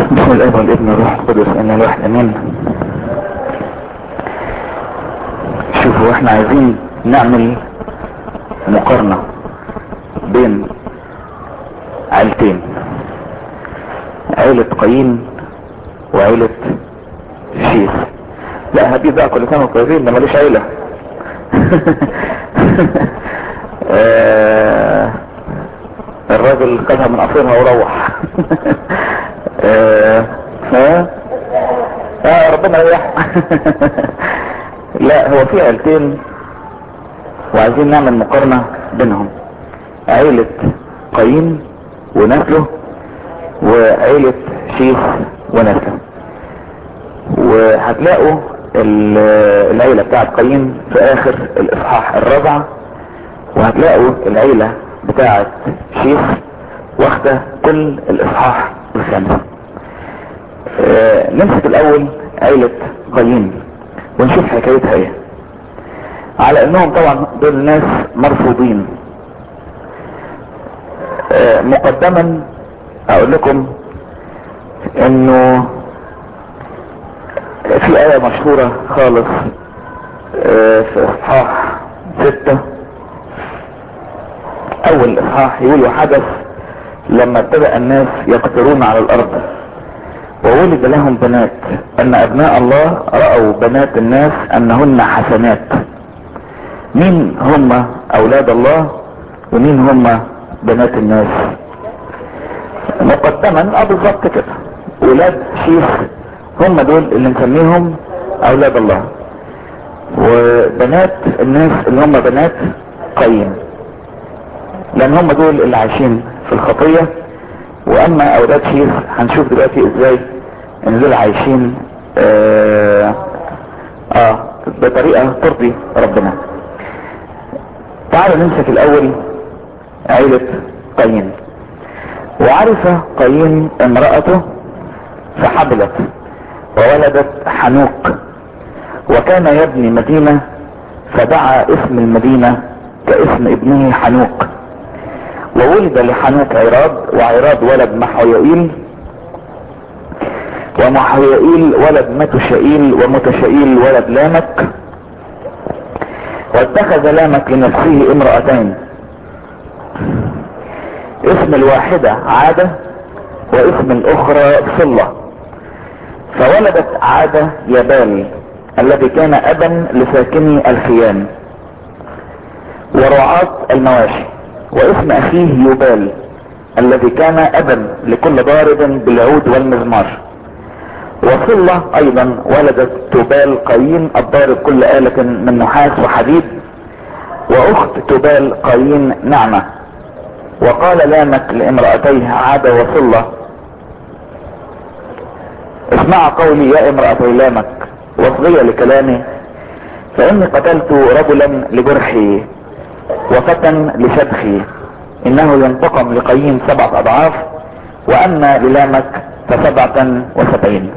بسم الله والابن والروح القدس ان الواحد امين شوفوا احنا عايزين نعمل مقارنة بين عيلتين عيلة قايين وعيلة شيخ لا هدي بقى كل سنة طيبين ده ماليش عيلة آه الراجل خدها من قصيرها وروح آه ها آه ربنا يريح لا هو في عيلتين وعايزين نعمل مقارنة بينهم عيلة قايين ونسله وعيلة شيخ ونسله وهتلاقوا العيلة بتاعت قايين في اخر الاصحاح الرابع وهتلاقوا العيلة بتاعت شيخ واخدة كل الاصحاح الخامس آه نمسك الاول عيلة قايين ونشوف حكايتها ايه على انهم طبعا دول ناس مرفوضين آه مقدما اقول لكم انه في آية مشهورة خالص آه في اصحاح ستة اول اصحاح يقول حدث لما ابتدأ الناس يقترون على الارض وولد لهم بنات ان ابناء الله رأوا بنات الناس انهن حسنات مين هم اولاد الله ومين هم بنات الناس مقدما اه بالظبط كده ولاد شيخ هم دول اللي نسميهم اولاد الله وبنات الناس اللي هم بنات قايين لان هم دول اللي عايشين في الخطية واما اولاد شيخ هنشوف دلوقتي ازاي ان دول عايشين اه, آه بطريقة ترضي ربنا تعالوا نمسك الاول عيلة قايين وعرف قايين امرأته فحبلت وولدت حنوك وكان يبني مدينة فدعا اسم المدينة كاسم ابنه حنوك وولد لحنوك عراد وعراد ولد محويائيل ومحويائيل ولد متشائيل ومتشائيل ولد لامك واتخذ لامك لنفسه امرأتين اسم الواحدة عادة واسم الاخرى صلة فولدت عادة يبال الذي كان ابا لساكني الخيام ورعاة المواشي واسم اخيه يبال الذي كان ابا لكل ضارب بالعود والمزمار وصلة ايضا ولدت تبال قايين الضارب كل آلة من نحاس وحديد واخت تبال قايين نعمة وقال لامك لامرأتيه عادة وصلة اسمع قولي يا امرأتي لامك واصغي لكلامي فاني قتلت رجلا لجرحي وفتى لشبخي انه ينتقم لقايين سبعة اضعاف واما للامك فسبعة وسبعين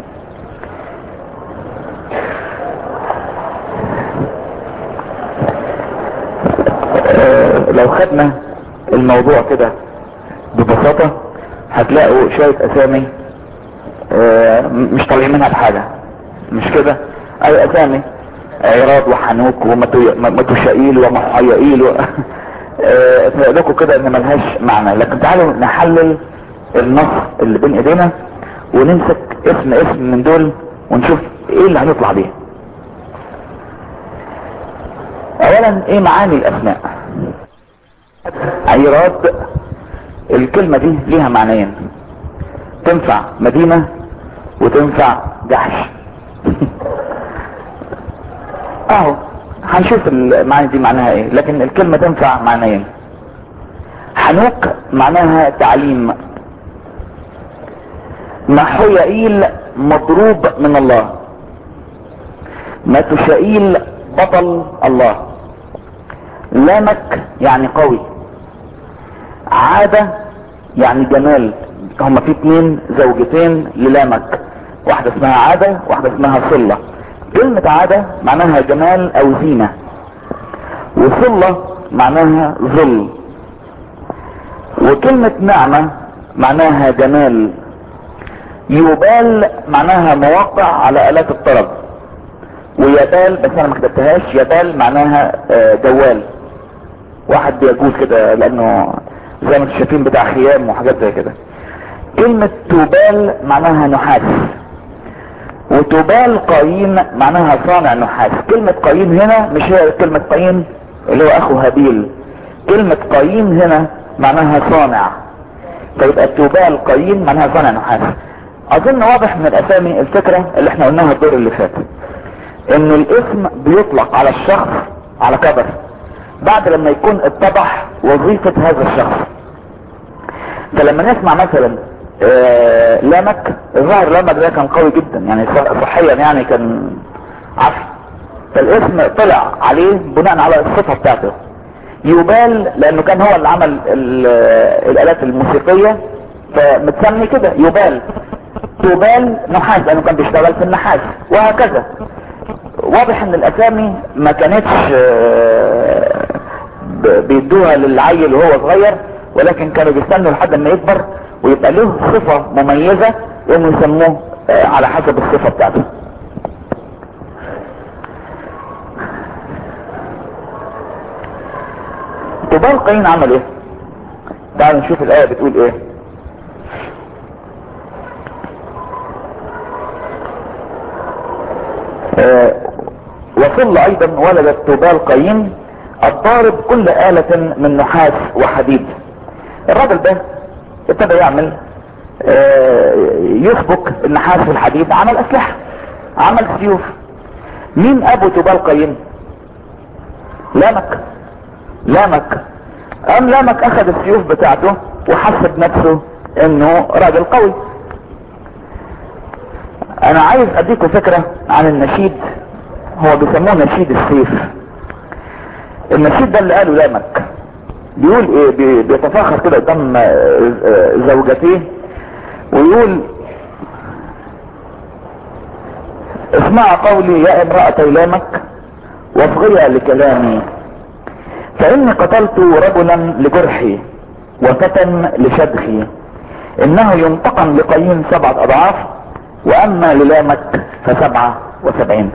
أه لو خدنا الموضوع كده ببساطة هتلاقوا شوية اسامي أه مش طالعين منها بحاجة مش كده اي اسامي عراض وحنوك ومتشائيل ومحيائيل و... أه لكم كده ان ملهاش معنى لكن تعالوا نحلل النص اللي بين ايدينا ونمسك اسم اسم من دول ونشوف ايه اللي هنطلع بيه اولا ايه معاني الاسماء عيراد الكلمة دي ليها معنيين تنفع مدينة وتنفع جحش اهو هنشوف المعاني دي معناها ايه لكن الكلمة تنفع معنيين حنوك معناها تعليم محويائيل مضروب من الله متشائيل بطل الله لامك يعني قوي عادة يعني جمال هما في اتنين زوجتين للامك واحدة اسمها عادة واحدة اسمها صلة كلمة عادة معناها جمال او زينة وصلة معناها ظل وكلمة نعمة معناها جمال يبال معناها موقع على آلات الطلب ويبال بس انا ما كتبتهاش يبال معناها آه، جوال واحد بيجوز كده لانه زي ما انتم شايفين بتاع خيام وحاجات زي كده كلمة تبال معناها نحاس وتبال قايين معناها صانع نحاس كلمة قايين هنا مش هي كلمة قايين اللي هو اخو هابيل كلمة قايين هنا معناها صانع فيبقى تبال قايين معناها صانع نحاس اظن واضح من الاسامي الفكرة اللي احنا قلناها الدور اللي فات ان الاسم بيطلق على الشخص على كبر بعد لما يكون اتضح وظيفة هذا الشخص فلما نسمع مثلا آه لامك الظاهر لامك ده كان قوي جدا يعني ص- صحيا يعني كان عفي فالاسم طلع عليه بناء على الصفة بتاعته يبال لانه كان هو اللي عمل ال- الالات الموسيقية فمتسمي كده يبال تبال نحاس لانه كان بيشتغل في النحاس وهكذا واضح ان الاسامي ما كانتش آه، ب- بيدوها للعيل وهو صغير ولكن كانوا بيستنوا لحد ما يكبر ويبقى له صفة مميزة وانه يسموه آه، على حسب الصفة بتاعته تبال قايين عمل ايه تعالوا نشوف الايه بتقول ايه آه، وصل ايضا ولدت تبال قايين الضارب كل آلة من نحاس وحديد الراجل ده ابتدى يعمل آه، يسبك النحاس والحديد عمل اسلحة عمل سيوف مين ابو تبال قايين لامك لامك قام لامك اخذ السيوف بتاعته وحسب نفسه انه راجل قوي انا عايز اديكم فكرة عن النشيد هو بيسموه نشيد السيف النشيد ده اللي قاله لامك بيقول ايه بي- بيتفاخر كده قدام آه، آه، زوجتيه ويقول اسمع قولي يا امرأتي لامك واصغيا لكلامي فاني قتلت رجلا لجرحي وفتى لشدخي انه ينتقم لقايين سبعة اضعاف واما للامك فسبعة وسبعين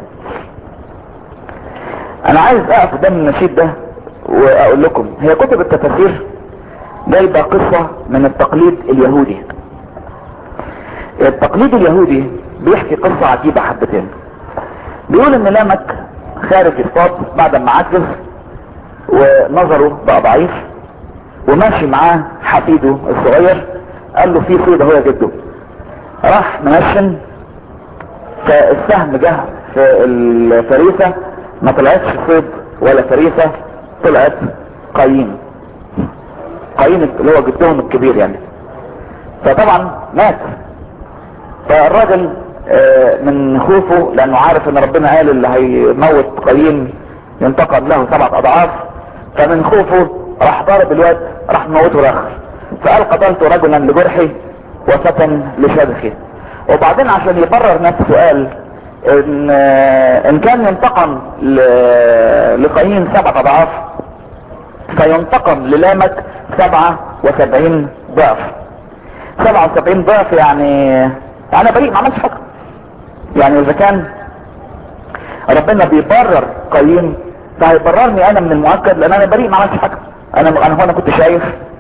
انا عايز اقف قدام النشيد ده واقول لكم هي كتب التفاسير جايبه قصة من التقليد اليهودي التقليد اليهودي بيحكي قصة عجيبة حبتين بيقول ان لامك خارج اصطاد بعد ما عجز ونظره بقى ضعيف وماشي معاه حفيده الصغير قال له في صيد اهو يا جدو راح منشن فالسهم جه في الفريسة ما طلعتش صيد ولا فريسة طلعت قايين قايين اللي هو جدهم الكبير يعني فطبعا مات فالراجل آه، من خوفه لانه عارف ان ربنا قال اللي هيموت قايين ينتقم له سبعة اضعاف فمن خوفه راح ضارب الواد راح موته راخر فقال قتلت رجلا لجرحي وفتى لشدخي وبعدين عشان يبرر نفسه قال ان آه، ان كان ينتقم ل- لقايين سبعة اضعاف فينتقم للامك سبعة وسبعين ضعف سبعة وسبعين ضعف يعني انا بريء ما عملش حاجة يعني اذا كان ربنا بيبرر قايين فهيبررني انا من المؤكد لان انا بريء ما عملتش حاجة انا انا هو انا كنت شايف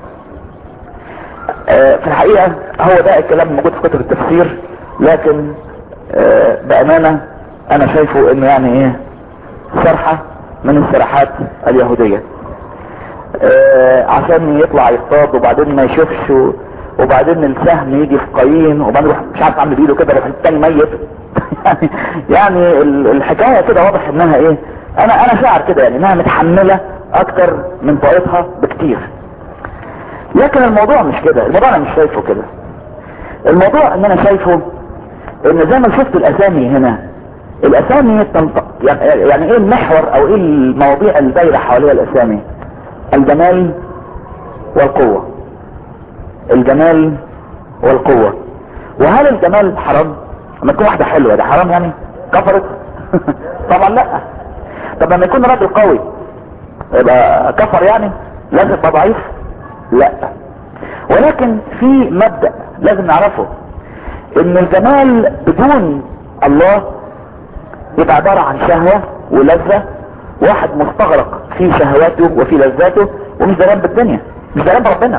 آه، في الحقيقة هو ده الكلام موجود في كتب التفسير لكن آه، بأمانة انا شايفه انه يعني ايه سرحة من السرحات اليهودية آه، عشان يطلع يصطاد وبعدين ما يشوفش و- وبعدين السهم يجي في قايين وبعدين يروح مش عارف عامل بايده كده يروح التاني ميت يعني يعني ال- الحكايه كده واضح انها ايه انا انا شاعر كده يعني انها متحمله اكتر من طاقتها بكتير لكن الموضوع مش كده الموضوع انا مش شايفه كده الموضوع ان انا شايفه ان زي ما شفت الاسامي هنا الاسامي تنطق يعني, يعني ايه المحور او ايه المواضيع اللي دايره حواليها الاسامي الجمال والقوة الجمال والقوة وهل الجمال حرام لما تكون واحدة حلوة ده حرام يعني كفرت طبعا لا طب لما يكون راجل قوي يبقى كفر يعني لازم يبقى ضعيف لا ولكن في مبدأ لازم نعرفه ان الجمال بدون الله يبقى عبارة عن شهوة ولذة واحد مستغرق في شهواته وفي لذاته ومش دران بالدنيا مش دران بربنا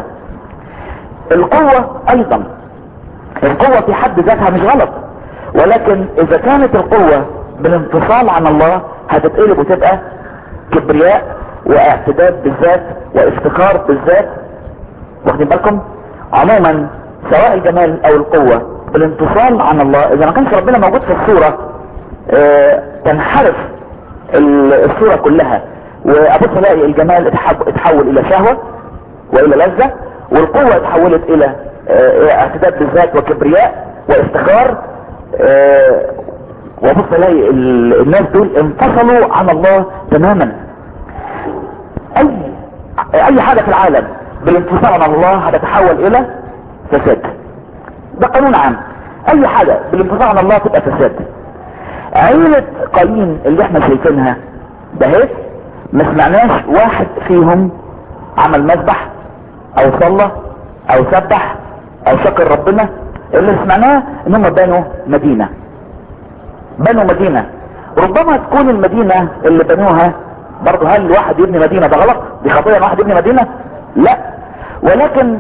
القوة ايضا القوة في حد ذاتها مش غلط ولكن اذا كانت القوة بالانفصال عن الله هتتقلب وتبقى كبرياء واعتداد بالذات وافتخار بالذات واخدين بالكم عموما سواء الجمال او القوة بالانفصال عن الله اذا ما كانش ربنا موجود في الصورة اه تنحرف الصورة كلها وابص الاقي الجمال اتحول الى شهوة والى لذة والقوة اتحولت الى اه اعتداد بالذات وكبرياء وافتخار اه وابص الاقي الناس دول انفصلوا عن الله تماما اي اي حاجة في العالم بالانفصال عن الله هتتحول الى فساد ده قانون عام اي حاجة بالانفصال عن الله تبقى فساد عيلة قايين اللي احنا شايفينها ده هيك ما سمعناش واحد فيهم عمل مسبح او صلى او سبح او شكر ربنا اللي سمعناه ان هم بنوا مدينة بنوا مدينة ربما تكون المدينة اللي بنوها برضه هل واحد يبني مدينة ده غلط دي خطية ان واحد يبني مدينة لا ولكن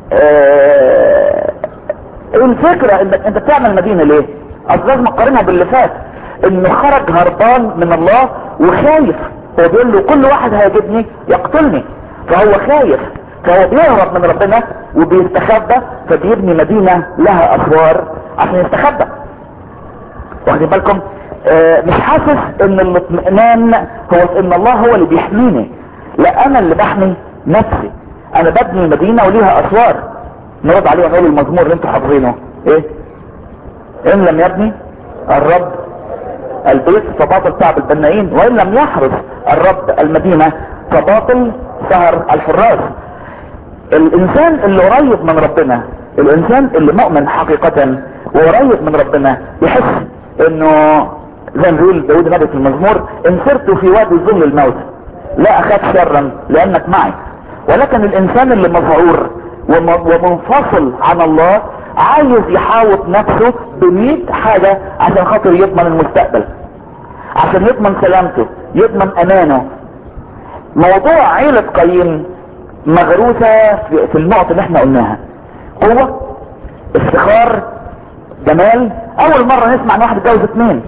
آه الفكرة انك انت بتعمل مدينة ليه اصل لازم اقارنها باللي فات انه خرج هربان من الله وخايف هو بيقول له كل واحد هيجدني يقتلني فهو خايف فهو بيهرب من ربنا وبيستخبى فبيبني مدينة لها اسوار عشان يستخبى واخدين بالكم آه مش حاسس ان الاطمئنان هو في ان الله هو اللي بيحميني لا انا اللي بحمي نفسي انا ببني مدينة وليها اسوار نرد عليه ونقول المزمور اللي انتوا حافظينه ايه ان لم يبني الرب البيت فباطل تعب البنائين وان لم يحرس الرب المدينة فباطل سهر الحراس الانسان اللي قريب من ربنا الانسان اللي مؤمن حقيقة وقريب من ربنا يحس انه زي ما بيقول داود النبي في المزمور ان سرت في وادي ظل الموت لا اخاف شرا لانك معي ولكن الانسان اللي مذعور ومنفصل عن الله عايز يحاوط نفسه بمئة حاجة عشان خاطر يضمن المستقبل عشان يضمن سلامته يضمن امانه موضوع عيلة قايين مغروسة في النقط اللي احنا قلناها قوة افتخار جمال اول مرة نسمع ان واحد اتجوز اتنين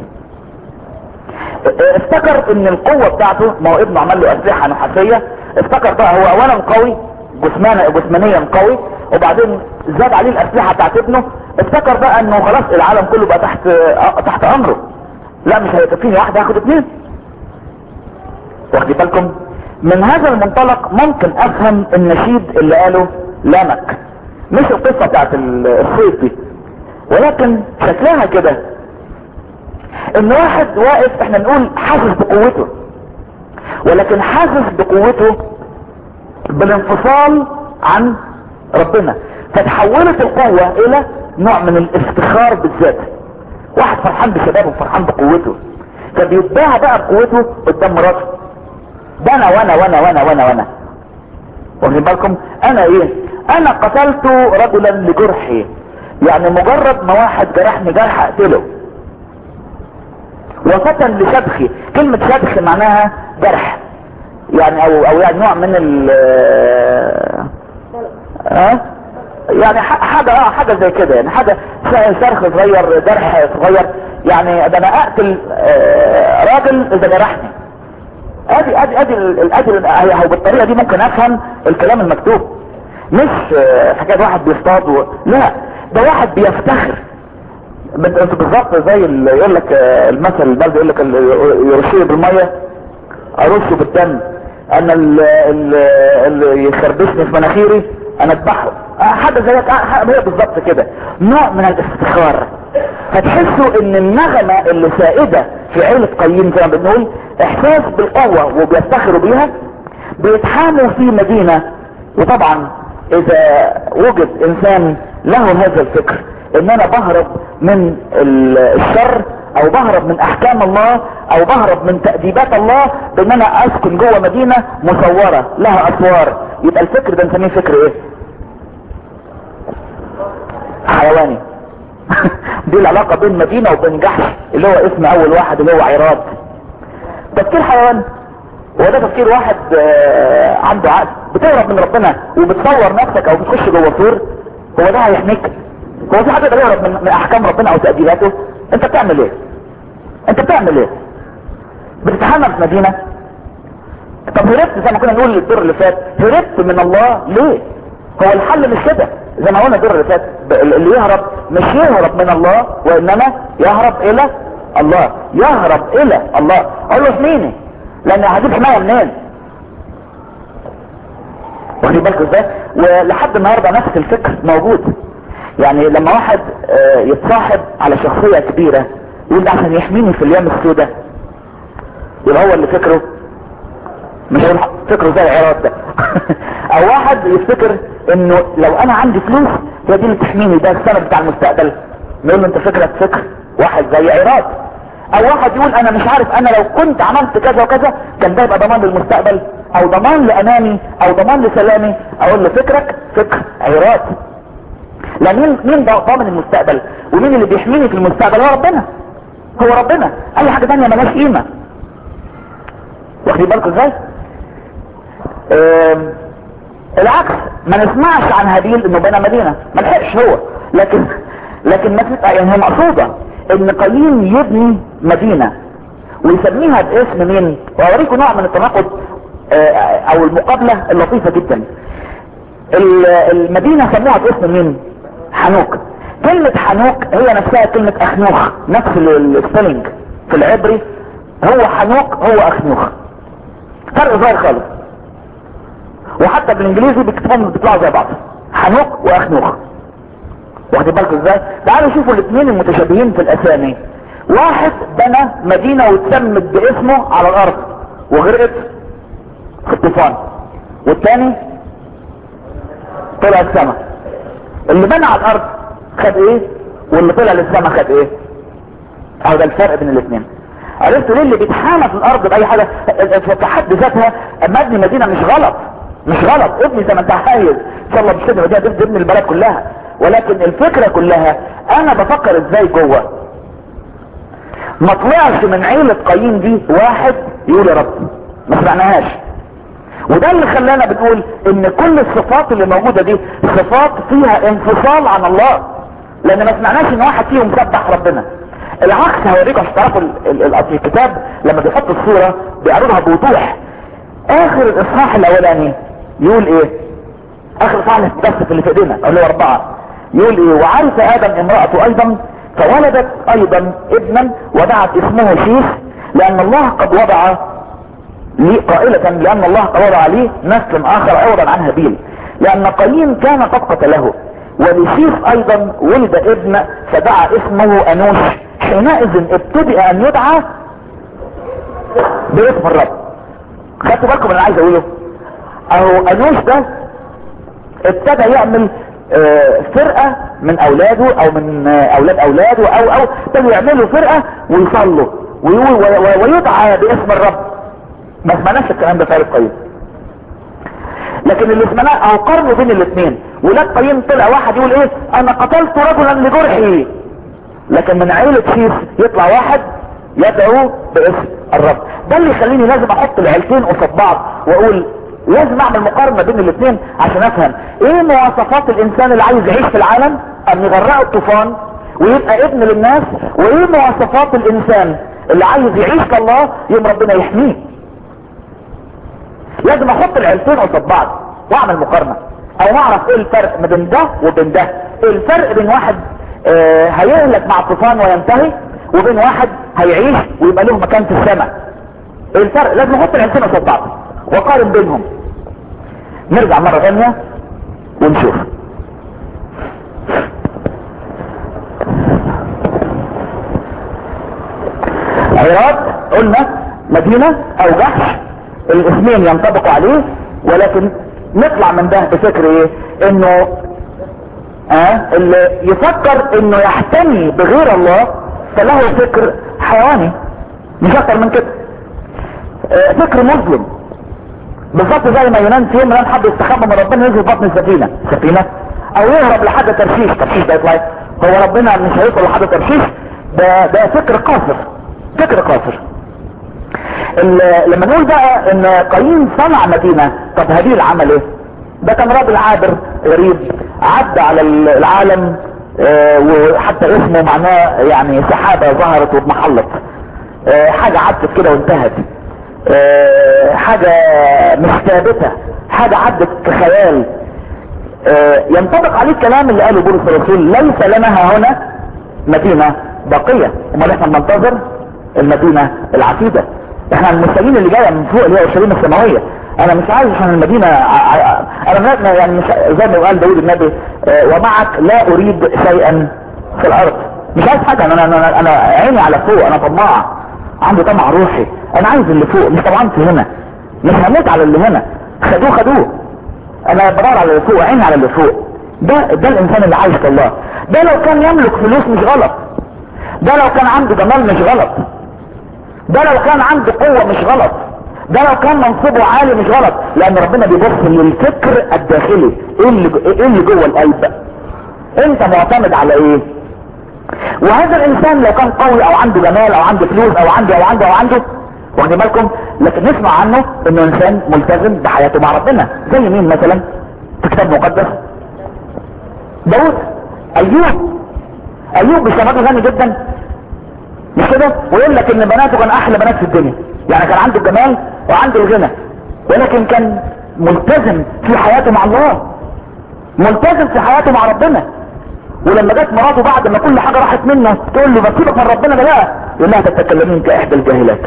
افتكر ان القوة بتاعته ما هو ابنه عمل له اسلحة نحاسية افتكر بقى هو اولا قوي جسمان جسمانيا قوي وبعدين زاد عليه الاسلحة بتاعت ابنه افتكر بقى انه خلاص العالم كله بقى تحت تحت امره لا مش هيكفيني واحد هاخد اتنين واخدي بالكم من هذا المنطلق ممكن افهم النشيد اللي قاله لامك مش القصة بتاعت الصيف دي ولكن شكلها كده ان واحد واقف احنا نقول حاسس بقوته ولكن حاسس بقوته بالانفصال عن ربنا فتحولت القوة الى نوع من الافتخار بالذات واحد فرحان بشبابه وفرحان بقوته فبيتباع بقى بقوته قدام مراته ده انا وانا وانا وانا وانا وانا واخدين بالكم انا ايه انا قتلت رجلا لجرحي يعني مجرد ما واحد جرحني جرح اقتله وفتى لشبخي كلمة شبخ معناها جرح يعني او او يعني نوع من ال اه يعني حاجة اه حاجة زي كده يعني حاجة شرخ صغير جرح صغير يعني ده انا اقتل آه راجل اذا جرحني ادي ادي ادي ادي هو بالطريقة دي ممكن افهم الكلام المكتوب مش آه حكاية واحد بيصطاد و... لا ده واحد بيفتخر انت بالظبط زي اللي يقول لك آه المثل البلد يقول لك يرشيه بالميه ارشه بالدم انا اللي يخربشني في مناخيري انا اذبحه حاجه زي هي بالظبط كده نوع من الافتخار فتحسوا ان النغمه اللي سائده في عيله قايين زي ما بنقول احساس بالقوه وبيفتخروا بيها بيتحاموا في مدينه وطبعا اذا وجد انسان له هذا الفكر ان انا بهرب من الشر او بهرب من احكام الله او بهرب من تأديبات الله بان انا اسكن جوه مدينة مصورة لها اسوار يبقى الفكر ده نسميه فكر ايه حيواني دي العلاقة بين مدينة وبين جحش اللي هو اسم اول واحد اللي هو عراد تفكير حيوان هو ده تفكير واحد آه، عنده عقل بتهرب من ربنا وبتصور نفسك او بتخش جوه سور هو ده هيحميك هو في حد يقدر يهرب من, من احكام ربنا او تأديباته انت بتعمل ايه انت بتعمل ايه بتتحمل في مدينة طب هربت زي ما كنا نقول الدور اللي فات هربت من الله ليه هو الحل مش كده زي ما قلنا الدور اللي فات ب- اللي يهرب مش يهرب من الله وانما يهرب الى الله يهرب الى الله اقول له احميني لان هجيب حمايه منين واخدين بالكم ازاي ولحد النهارده نفس الفكر موجود يعني لما واحد آه، يتصاحب على شخصيه كبيره يقول ده عشان يحميني في الايام السوداء يبقى هو اللي فكره مش هقول فكره زي العراق ده او واحد يفتكر انه لو انا عندي فلوس هي دي اللي تحميني ده السند بتاع المستقبل نقول له انت فكرك فكر واحد زي عراق او واحد يقول انا مش عارف انا لو كنت عملت كذا وكذا كان ده يبقى ضمان للمستقبل او ضمان لاماني او ضمان لسلامي اقول له فكرك فكر عراق لا مين مين ده ضامن المستقبل ومين اللي بيحميني في المستقبل هو ربنا هو ربنا اي حاجه تانية ملهاش قيمه واخدين بالكم ازاي آم، العكس ما نسمعش عن هابيل انه بنى مدينه ما لحقش هو لكن لكن ما تبقى يعني هي مقصوده ان قايين يبني مدينه ويسميها باسم مين واوريكم نوع من التناقض آه، او المقابله اللطيفه جدا ال- المدينه سموها باسم مين حنوك كلمة حنوك هي نفسها كلمة اخنوخ نفس السبيلنج في العبري هو حنوك هو اخنوخ فرق ظاهر خالص وحتى بالانجليزي بيكتبهم بيطلعوا زي بعض حنوك واخنوخ واخدين بالكم ازاي تعالوا شوفوا الاثنين المتشابهين في الاسامي واحد بنى مدينة واتسمت باسمه على الارض وغرقت في الطوفان والتاني طلع السما اللي بنى على الارض خد ايه واللي طلع للسما خد ايه اهو ده الفرق بين الاثنين عرفتوا ليه اللي بيتحامى في الارض باي حاجه في حد ذاتها مبني مدينه مش غلط مش غلط ابني زي ما انت عايز ان شاء الله مش تبني مدينه تبني البلد كلها ولكن الفكره كلها انا بفكر ازاي جوه ما طلعش من عيلة قايين دي واحد يقول يا رب ما سمعناهاش وده اللي خلانا بنقول ان كل الصفات اللي موجودة دي صفات فيها انفصال عن الله لان ما سمعناش ان واحد فيهم سبح ربنا العكس هوريكم عشان تعرفوا ال- ال- ال- الكتاب لما بيحط الصورة بيعرضها بوضوح اخر الاصحاح الاولاني يقول ايه اخر اصحاح بس في اللي في ايدينا اللي هو اربعة يقول ايه وعرف ادم امرأته ايضا فولدت ايضا ابنا ودعت اسمه شيش لان الله قد وضع لي قائلة لان الله قد وضع لي نسل اخر عوضا عن هابيل لان قايين كان قد قتله ولشيش ايضا ولد ابن فدعا اسمه انوش حينئذ ابتدأ ان يدعى باسم الرب خدتوا بالكم من اللي عايز اقوله اهو انوش ده ابتدى يعمل آه، فرقة من اولاده او من آه، اولاد اولاده او او ابتدوا يعملوا فرقة ويصلوا ويقول و- و- ويدعى باسم الرب ما سمعناش الكلام ده في آية قايين لكن اللي سمعناه او قرنوا بين الاثنين ولاد قايين طلع واحد يقول ايه انا قتلت رجلا لجرحي لكن من عيلة شيس يطلع واحد يدعو باسم الرب ده اللي يخليني لازم احط العيلتين قصاد بعض واقول لازم اعمل مقارنة بين الاثنين عشان افهم ايه مواصفات الانسان اللي عايز يعيش في العالم ان يغرقه الطوفان ويبقى ابن للناس وايه مواصفات الانسان اللي عايز يعيش كالله يوم ربنا يحميه لازم احط العيلتين قصاد بعض واعمل مقارنة او نعرف ايه الفرق ما بين ده وبين ده إيه الفرق بين واحد آه هيهلك مع الطوفان وينتهي وبين واحد هيعيش ويبقى له مكان في السماء ايه الفرق لازم احط العيلتين قصاد بعض واقارن بينهم نرجع مرة ثانية ونشوف عراق قلنا مدينة او جحش الاسمين ينطبقوا عليه ولكن نطلع من ده بفكر ايه انه اه اللي يفكر انه يحتمي بغير الله فله فكر حيواني مش اكتر من كده اه فكر مظلم بالظبط زي ما يونان في يوم من الأيام حب يستخبى من ربنا ينزل بطن السفينة سفينة او يهرب لحد ترشيش ترشيش ده يطلع إيه؟ هو ربنا مش هيوصل لحد ترشيش ده ده فكر قاصر فكر قاصر ال- لما نقول بقى ان قايين صنع مدينة طب هابيل عمل ايه ده كان راجل عابر غريب عدى على ال- العالم آه، وحتى اسمه معناه يعني سحابة ظهرت واتمحلت آه، حاجة عدت كده وانتهت آه، حاجة مش ثابتة حاجة عدت كخيال آه، ينطبق عليه الكلام اللي قاله بولس الرسول ليس لنا ها هنا مدينة باقية امال احنا بننتظر المدينة العتيدة احنا المستنيين اللي جاية من فوق اللي هي اورشليم السماوية انا مش عايز عشان المدينة ع- ع- انا ما- يعني مش زي ما قال داود النبي آه، ومعك لا اريد شيئا في الارض مش عايز حاجة انا انا انا, أنا عيني على فوق انا طماع عندي طمع روحي انا عايز اللي فوق مش طمعان في هنا مش هموت على اللي هنا خدوه خدوه انا بدور على اللي فوق عيني على اللي فوق ده ده الانسان اللي عايش في الله ده لو كان يملك فلوس مش غلط ده لو كان عنده جمال مش غلط ده لو كان عنده قوة مش غلط ده لو كان منصبه عالي مش غلط لان ربنا بيبص للفكر الداخلي ايه اللي ايه اللي جوه القلب انت معتمد على ايه وهذا الانسان لو كان قوي او عنده جمال او عنده فلوس او عنده او عنده او عنده واخدين بالكم لكن نسمع عنه انه انسان ملتزم بحياته مع ربنا زي مين مثلا في كتاب مقدس داود ايوب ايوب بشبابه غني جدا مش كده ويقول لك ان بناته كان احلى بنات في الدنيا يعني كان عنده الجمال وعنده الغنى ولكن كان ملتزم في حياته مع الله ملتزم في حياته مع ربنا ولما جت مراته بعد ما كل حاجه راحت منه تقول له بسيبك من ربنا ده بقى يقول لها تتكلمين كاحدى الجاهلات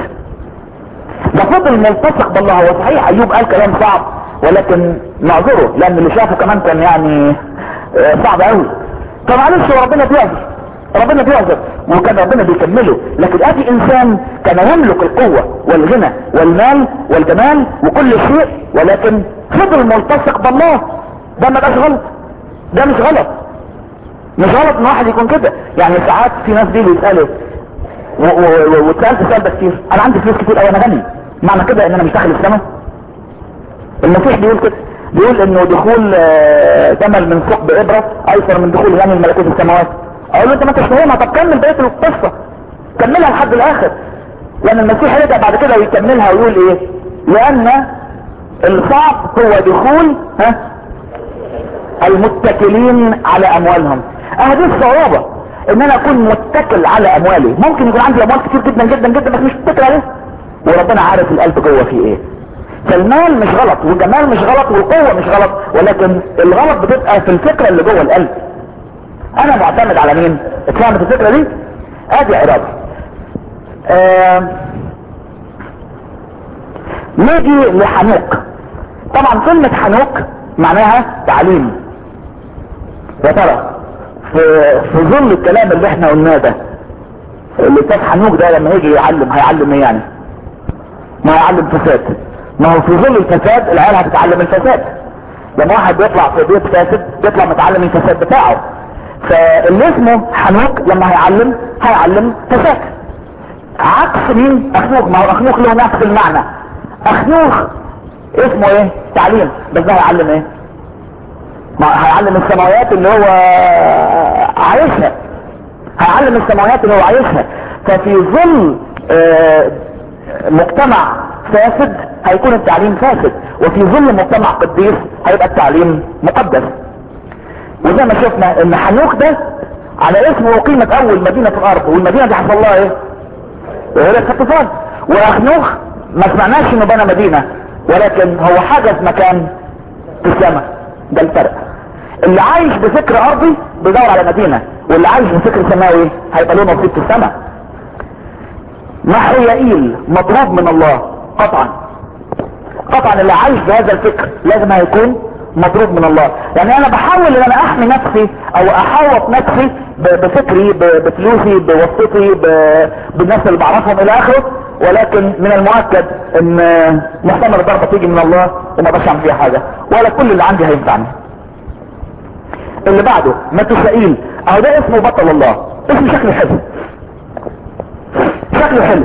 ده فضل ملتصق بالله هو صحيح ايوب قال كلام صعب ولكن نعذره لان اللي شافه كمان كان يعني آه، صعب قوي فمعلش هو ربنا بيعذر ربنا بيعذر وكان ربنا بيكمله لكن ادي انسان كان يملك القوة والغنى والمال والجمال وكل شيء ولكن فضل ملتصق بالله ده ما بقاش غلط ده مش غلط مش غلط ان واحد يكون كده يعني ساعات في ناس بيجوا يسالوا و- و- و- واتسالت السؤال ده كتير انا عندي فلوس كتير قوي انا غني معنى كده ان انا مش داخل السماء المسيح بيقول كده بيقول انه دخول آه، ثمن من ثقب ابره ايسر من دخول غني ملكوت السماوات اقول له انت ما انتش فاهمها طب كمل بقيه القصه كملها لحد الاخر لان المسيح يرجع بعد كده ويكملها ويقول ايه لان الصعب هو دخول ها المتكلين على اموالهم اه دي الصعوبة ان انا اكون متكل على اموالي ممكن يكون عندي اموال كتير جدا جدا جدا بس مش متكل عليها وربنا عارف القلب جوه فيه ايه فالمال مش غلط والجمال مش غلط والقوة مش غلط ولكن الغلط بتبقى في الفكرة اللي جوه القلب انا معتمد على مين اتفهمت الفكرة دي ادي ارادة آه نيجي لحنوك طبعا كلمة حنوك معناها تعليم يا ترى في في ظل الكلام اللي احنا قلناه ده اللي كان حنوك ده لما يجي يعلم هيعلم ايه يعني ما هيعلم فساد ما هو في ظل الفساد العيال هتتعلم الفساد لما واحد بيطلع في بيت فاسد بيطلع متعلم الفساد بتاعه فاللي اسمه حنوك لما هيعلم هيعلم فساد عكس مين اخنوخ ما هو اخنوخ له نفس المعنى اخنوخ اسمه ايه تعليم بس ده هيعلم ايه ما هيعلم السماويات اللي هو عايشها هيعلم السماويات اللي هو عايشها ففي ظل آه، مجتمع فاسد هيكون التعليم فاسد وفي ظل مجتمع قديس هيبقى التعليم مقدس وزي ما شفنا ان حنوك ده على اسمه اقيمت اول مدينة في الارض والمدينة دي حصل لها ايه وهي الطوفان واخنوخ ما سمعناش انه بنى مدينة ولكن هو حجز مكان في السماء ده الفرق اللي عايش بفكر ارضي بيدور على مدينة واللي عايش بفكر سماوي هيبقى له نصيب في السماء محيائيل مضروب من الله قطعا قطعا اللي عايش بهذا الفكر لازم هيكون مضروب من الله يعني انا بحاول ان انا احمي نفسي او احوط نفسي ب- بفكري ب- بفلوسي بوسطي ب- بالناس اللي بعرفهم الى اخره ولكن من المؤكد ان محتمل الضربة تيجي من الله وما اقدرش اعمل فيها حاجة ولا كل اللي عندي هينفعني اللي بعده متسائيل اهو ده اسمه بطل الله اسم شكله حلو شكله حلو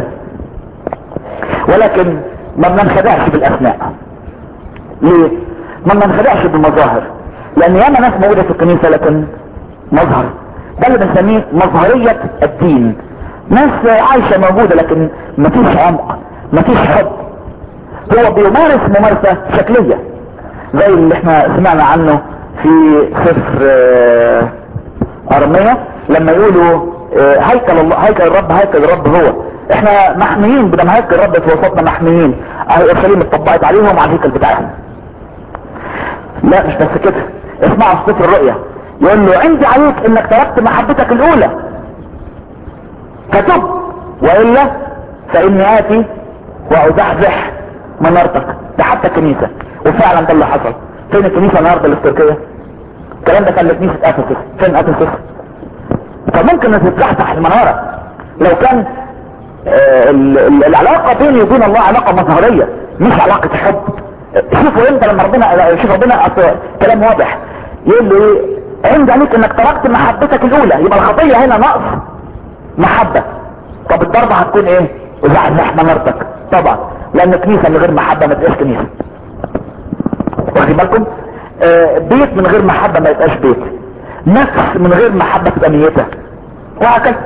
ولكن ما بننخدعش بالاسماء ليه ما بننخدعش بالمظاهر لان ياما ناس موجودة في الكنيسة لكن مظهر ده اللي بنسميه مظهرية الدين ناس عايشة موجودة لكن مفيش عمق مفيش حب هو بيمارس ممارسة شكلية زي اللي احنا سمعنا عنه في سفر آه، ارمية لما يقولوا آه، هيكل الله هيكل الرب هيكل الرب هو احنا محميين بدل هيكل الرب في وسطنا محميين اهل اورشليم اتطبقت عليهم وعلى الهيكل بتاعهم لا مش بس كده اسمعوا في سفر الرؤيا يقول له عندي عليك انك تركت محبتك الاولى فتب والا فاني اتي وازحزح منارتك ده حتى الكنيسة وفعلا ده اللي حصل فين الكنيسة النهاردة اللي في تركيا الكلام ده كان لكنيسة افسس فين افسس فممكن تتزحزح المنارة لو كان آه ال- ال- العلاقة بيني وبين الله علاقة مظهرية مش علاقة حب شوفوا انت لما ربنا شوف ربنا أصل كلام واضح يقول له ايه عند عليك انك تركت محبتك الاولى يبقى الخطية هنا نقص محبة طب الضربة هتكون ايه زحزح منارتك طبعا لان كنيسة من غير محبة ما تبقاش كنيسة واخدين بالكم آه بيت من غير محبة ما يبقاش بيت نفس من غير محبة تبقى ميتة وهكذا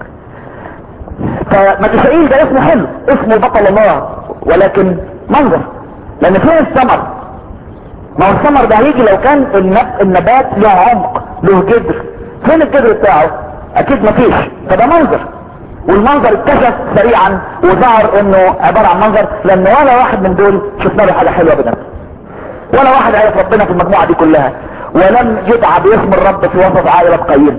فمتسائيل ده اسمه حلو اسمه بطل الله ولكن منظر لان فين الثمر ما هو الثمر ده هيجي لو كان النب- النبات له عمق له جذر فين الجذر بتاعه اكيد مفيش فده منظر والمنظر اتكشف سريعا وظهر انه عبارة عن منظر لان ولا واحد من دول شفنا له حاجة حلوة ابدا ولا واحد عرف ربنا في المجموعة دي كلها ولم يدعى باسم الرب في وسط عائلة قايين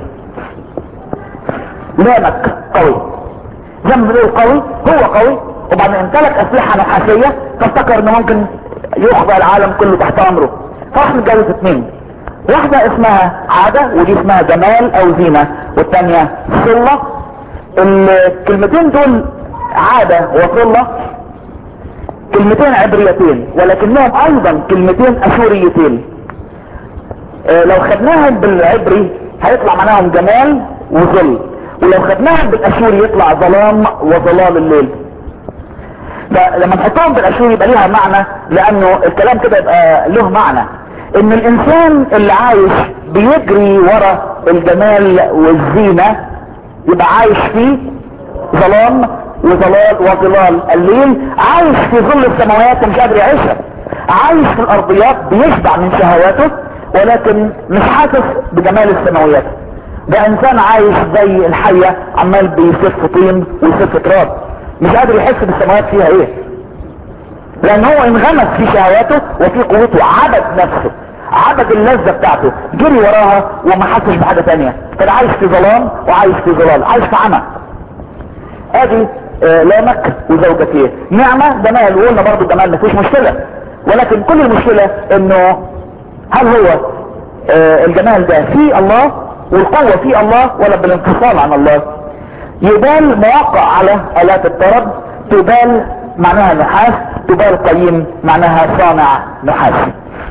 لامك قوي زي ما بنقول قوي هو قوي وبعدين امتلك اسلحة نحاسية فافتكر انه ممكن يخضع العالم كله تحت امره فراح متجوز اتنين واحدة اسمها عادة ودي اسمها جمال او زينة والتانية صلة الكلمتين دول عادة وصلة كلمتين عبريتين ولكنهم ايضا كلمتين اشوريتين اه لو خدناهم بالعبري هيطلع معناهم جمال وظل ولو خدناهم بالاشوري يطلع ظلام وظلال الليل فلما نحطهم بالاشوري يبقى ليها معنى لانه الكلام كده يبقى له معنى ان الانسان اللي عايش بيجري ورا الجمال والزينة يبقى عايش في ظلام وظلال وظلال الليل عايش في ظل السماوات ومش قادر يعيشها عايش في الارضيات بيشبع من شهواته ولكن مش حاسس بجمال السماويات ده انسان عايش زي الحية عمال بيسف طين ويسف تراب مش قادر يحس بالسماوات فيها ايه لان هو انغمس في شهواته وفي قوته عبد نفسه عبد اللذة بتاعته جري وراها وما حسش بحاجة تانية كان عايش في ظلام وعايش في ظلال عايش في عمى ادي آه لامك وزوجتيه نعمة جمال وقلنا برضو جمال مفيش مشكلة ولكن كل المشكلة انه هل هو آه الجمال ده في الله والقوة في الله ولا بالانفصال عن الله يبال مواقع على الات الطرب تبال معناها نحاس تبال قيم معناها صانع نحاس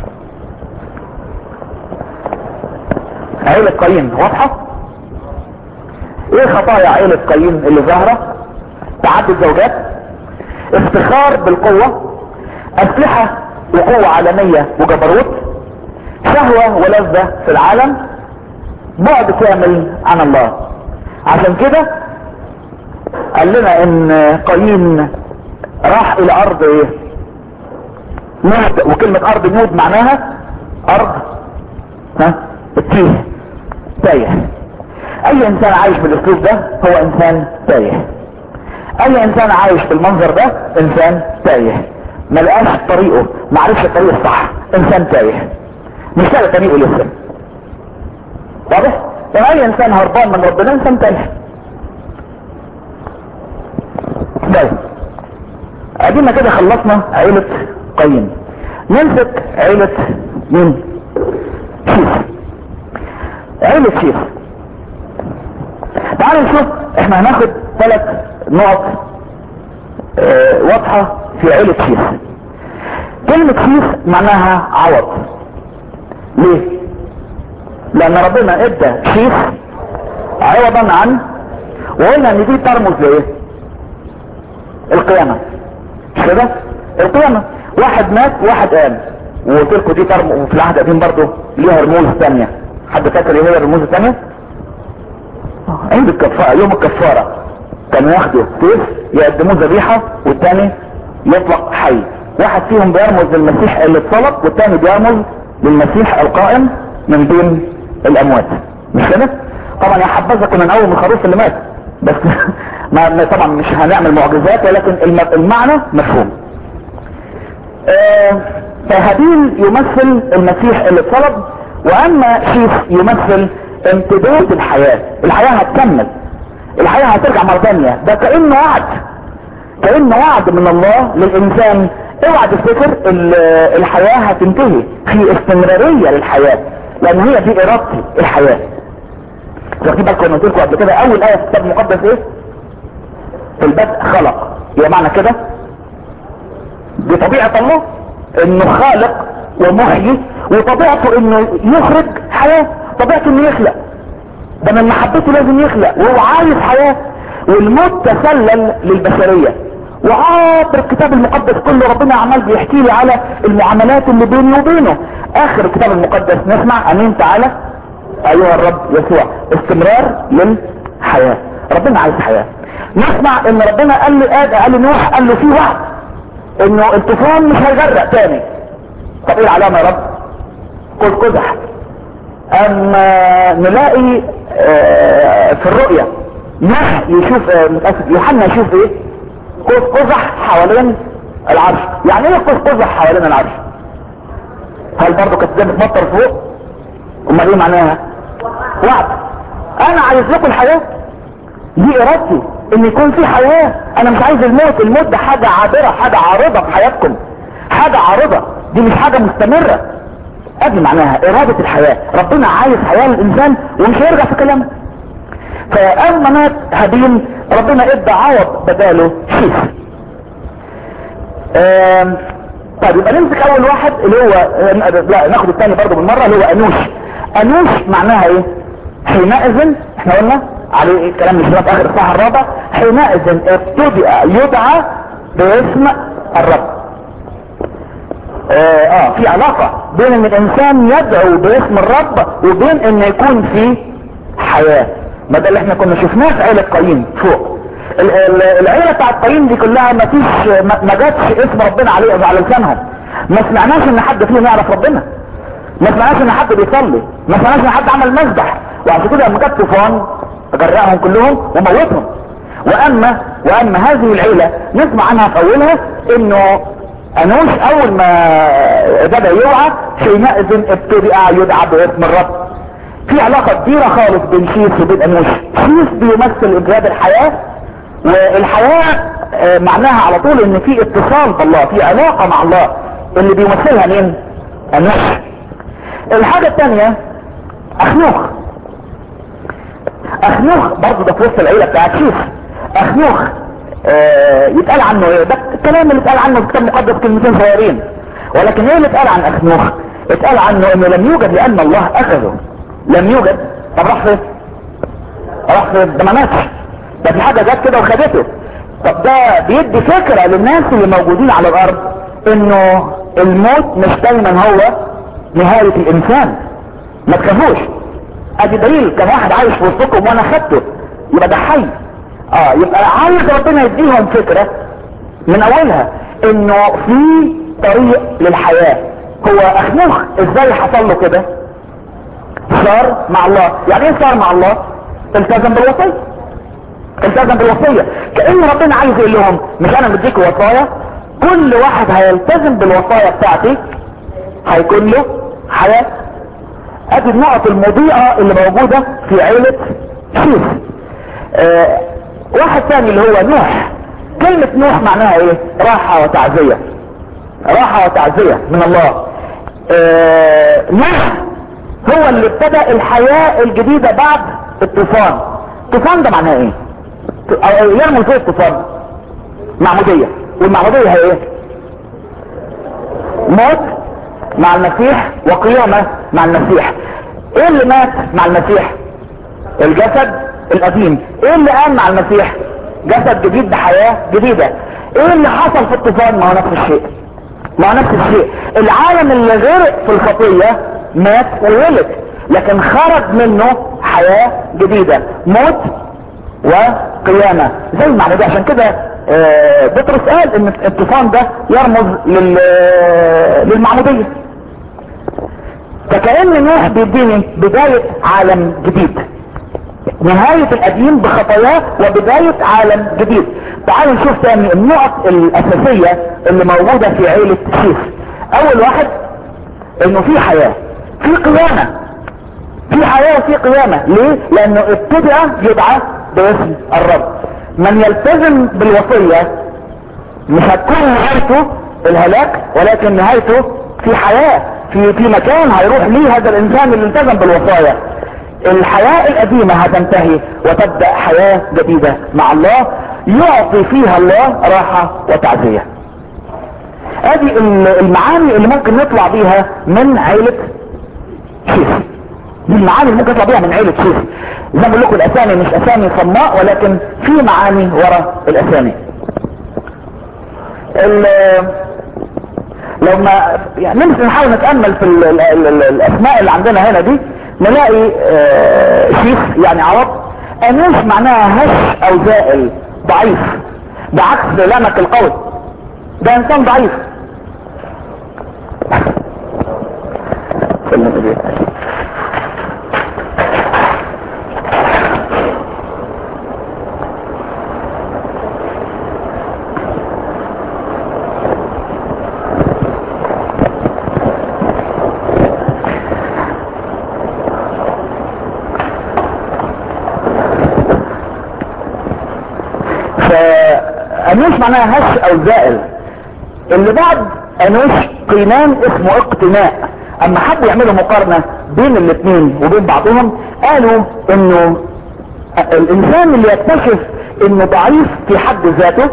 عيلة قايين واضحة ايه خطايا عيلة قايين اللي ظاهرة تعدد زوجات افتخار بالقوة اسلحة وقوة عالمية وجبروت شهوة ولذة في العالم بعد كامل عن الله عشان كده قال لنا ان قايين راح الى ارض ايه نود وكلمة ارض نود معناها ارض ها التيه تايه اي انسان عايش بالاسلوب ده هو انسان تايه اي انسان عايش بالمنظر ده انسان تايه ملقاش طريقه معرفش الطريق الصح انسان تايه مش لاقي طريقه لسه واضح يعني اي انسان هربان من ربنا انسان تايه طيب ادينا كده خلصنا عيلة قايين نمسك عيلة مين شيف عيلة شيف تعالوا نشوف احنا هناخد ثلاث نقط اه واضحة في عيلة شيف كلمة شيف معناها عوض ليه لان ربنا ادى شيف عوضا عن وقلنا ان دي ترمز لايه القيامة مش كده القيامة واحد مات واحد قام وقلت لكم دي ترمز وفي العهد القديم برضه ليها رموز ثانيه حد فاكر ايه هي الرموز الثانيه عيد الكفارة يوم الكفارة كانوا ياخدوا سيف يقدموه ذبيحة والتاني يطلق حي واحد فيهم بيرمز للمسيح اللي اتصلب والتاني بيرمز للمسيح القائم من بين الاموات مش كده طبعا يا حبذا كنا نقوم الخروف اللي مات بس ما ما- طبعا مش هنعمل معجزات ولكن الم- المعنى مفهوم آه، فهابيل يمثل المسيح اللي اتصلب واما شيف يمثل امتداد الحياة الحياة هتكمل الحياة هترجع مرة تانية ده كأنه وعد كأنه وعد من الله للإنسان اوعى تفتكر ال- الحياة هتنتهي في استمرارية للحياة لأن هي دي إرادتي الحياة واخدين بالكم انا قلت لكم قبل كده أول آية في الكتاب المقدس إيه؟ في البدء خلق هي معنى كده دي طبيعة الله انه خالق ومحيي وطبيعته انه يخرج حياة طبيعته انه يخلق ده من محبته لازم يخلق وهو عايز حياة والموت تسلل للبشرية وعابر الكتاب المقدس كله ربنا عمال بيحكي لي على المعاملات اللي بيني وبينه اخر الكتاب المقدس نسمع امين تعالى ايها الرب يسوع استمرار للحياة ربنا عايز حياة نسمع ان ربنا قال لي آد قال لنوح قال له في وعد انه الطوفان مش هيغرق تاني طب ايه العلامة يا رب قل قزح اما نلاقي آه، في الرؤية نوح يشوف آه، متأسف يوحنا يشوف ايه قوس قزح حوالين العرش يعني ايه قوس قزح حوالين العرش هل برضه كانت زي بتمطر فوق امال ايه معناها وعد انا عايز لكم الحياة دي ارادتي ان يكون في حياة انا مش عايز الموت الموت ده حاجة عابرة حاجة عارضة في حياتكم حاجة عارضة دي مش حاجة مستمرة ادي معناها ارادة الحياة ربنا عايز حياة للانسان ومش هيرجع في كلامه فاما مات هابيل ربنا ادى عوض بداله شيف آم، طيب يبقى نمسك اول واحد اللي هو لا ناخد الثاني برضه بالمره اللي هو انوش انوش معناها ايه حينئذ احنا قلنا عليه الكلام مش في اخر الصحة الرابع حينئذ ابتدأ يدعى باسم الرب اه, آه في علاقة بين ان الانسان يدعو باسم الرب وبين ان يكون في حياة ما ده اللي احنا كنا شفناه في عيلة قايين فوق ال- ال- العيلة بتاعت قايين دي كلها ما فيش ما ما جاتش اسم ربنا عليه على لسانهم ما سمعناش ان حد فيهم يعرف ربنا ما سمعناش ان حد بيصلي ما سمعناش ان حد عمل مذبح وعشان كده لما جت طوفان غرقهم كلهم وموتهم واما واما هذه العيلة نسمع عنها في اولها انه انوش اول ما بدا يوعى حينئذ ابتدأ يدعى باسم الرب في علاقة كبيرة خالص بين شيس وبين انوش شيس بيمثل ابجاد الحياة والحياة آه، معناها على طول ان في اتصال بالله في علاقة مع الله اللي بيمثلها مين انوش الحاجة الثانية اخنوخ اخنوخ برضه ده في وسط العيلة بتاعت شيس اخنوخ آه يتقال عنه ايه ده الكلام اللي اتقال عنه في الكتاب المقدس كلمتين صغيرين ولكن ايه اللي اتقال عن اخنوخ اتقال عنه انه لم يوجد لان الله اخذه لم يوجد طب راح فين راح فين ده ما ماتش ده في حاجة جت كده وخدته طب ده بيدي فكرة للناس اللي موجودين على الارض انه الموت مش دايما هو نهاية الانسان ما تخافوش ادي دليل كان واحد عايش في وسطكم وانا خدته يبقى ده حي اه يبقى عايز ربنا يديهم فكرة من اولها انه في طريق للحياة هو اخنوخ ازاي حصل له كده صار مع الله يعني ايه صار مع الله التزم بالوصية التزم بالوصية كأن ربنا عايز يقول لهم مش انا مديك وصايا كل واحد هيلتزم بالوصايا بتاعتي هيكون له حياة ادي النقط المضيئة اللي موجودة في عيلة شيف آه واحد ثاني اللي هو نوح كلمة نوح معناها ايه راحة وتعزية راحة وتعزية من الله آه نوح هو اللي ابتدأ الحياة الجديدة بعد الطوفان الطوفان ده معناه ايه أو يرمز ايه الطوفان معمودية والمعمودية هي ايه موت مع المسيح وقيامة مع المسيح ايه اللي مات مع المسيح الجسد القديم ايه اللي قام مع المسيح جسد جديد بحياة جديدة ايه اللي حصل في الطوفان ما هو نفس الشيء ما هو نفس الشيء العالم اللي غرق في الخطية مات وولد لكن خرج منه حياة جديدة موت وقيامة زي المعنى ده عشان كده آه، بطرس قال ان الطوفان ده يرمز لل... للمعمودية فكأن نوح بيديني بداية عالم جديد نهاية القديم بخطاياه وبداية عالم جديد تعالوا نشوف تاني النقط الاساسية اللي موجودة في عيلة شيف اول واحد انه في حياة في قيامة في حياة وفي قيامة ليه لانه ابتدأ يدعى باسم الرب من يلتزم بالوصية مش هتكون نهايته الهلاك ولكن نهايته في حياة في في مكان هيروح ليه هذا الانسان اللي التزم بالوصايا الحياة القديمة هتنتهي وتبدأ حياة جديدة مع الله يعطي فيها الله راحة وتعزية ادي المعاني اللي ممكن نطلع بيها من عيلة شيخ دي المعاني اللي ممكن نطلع بيها من عيلة شيخ زي ما بقول لكم الاسامي مش اسامي صماء ولكن في معاني ورا الاسامي لو ما يعني نمشي نحاول نتأمل في ال ال ال الاسماء اللي عندنا هنا دي نلاقي آه شيخ يعني عرب انوش معناها هش او زائل ضعيف بعكس لامك القوي ده انسان ضعيف انوش معناها هش او زائل اللي بعد انوش قينان اسمه اقتناء اما حبوا يعملوا مقارنة بين الاثنين وبين بعضهم قالوا انه الانسان اللي يكتشف انه ضعيف في حد ذاته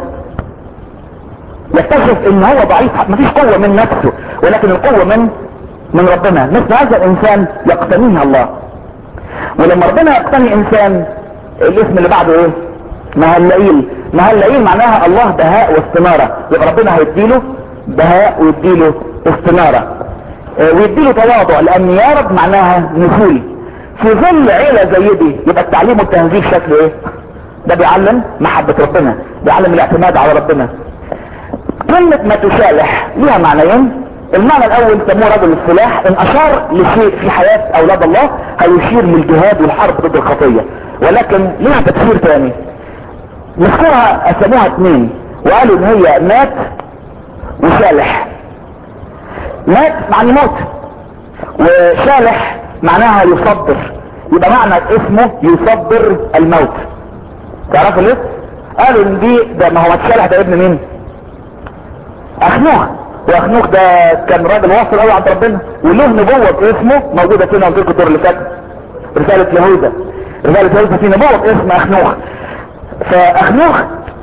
يكتشف ان هو ضعيف مفيش قوة من نفسه ولكن القوة من من ربنا مثل هذا الانسان يقتنيه الله ولما ربنا يقتني انسان الاسم اللي بعده ايه مهلئيل مهلئيل معناها الله بهاء واستنارة يبقى ربنا هيديله بهاء ويديله استنارة اه ويديله تواضع لان يا رب معناها نزول في ظل عيلة زي دي يبقى التعليم والتهذيب شكله ايه ده بيعلم محبة ربنا بيعلم الاعتماد على ربنا كلمة ما تشالح ليها معنيين المعنى الاول سموه رجل السلاح ان اشار لشيء في حياة اولاد الله هيشير للجهاد والحرب ضد الخطية ولكن ليها تفسير تاني مسكوها قسموها اتنين وقالوا ان هي مات وشالح مات معني موت وشالح معناها يصبر يبقى معنى اسمه يصبر الموت تعرفوا ليه قالوا ان دي ده ما هو متشالح ده ابن مين اخنوخ واخنوخ ده كان راجل واصل قوي عند ربنا وله نبوة باسمه موجودة فينا قلت لكم الدور اللي فات رسالة يهوذا رسالة يهوذا في نبوة باسم اخنوخ فاخنوخ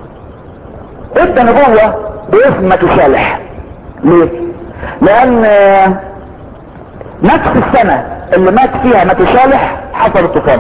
ادى نبوة باسم متشالح ليه لان نفس السنة اللي مات فيها متشالح حصل الطوفان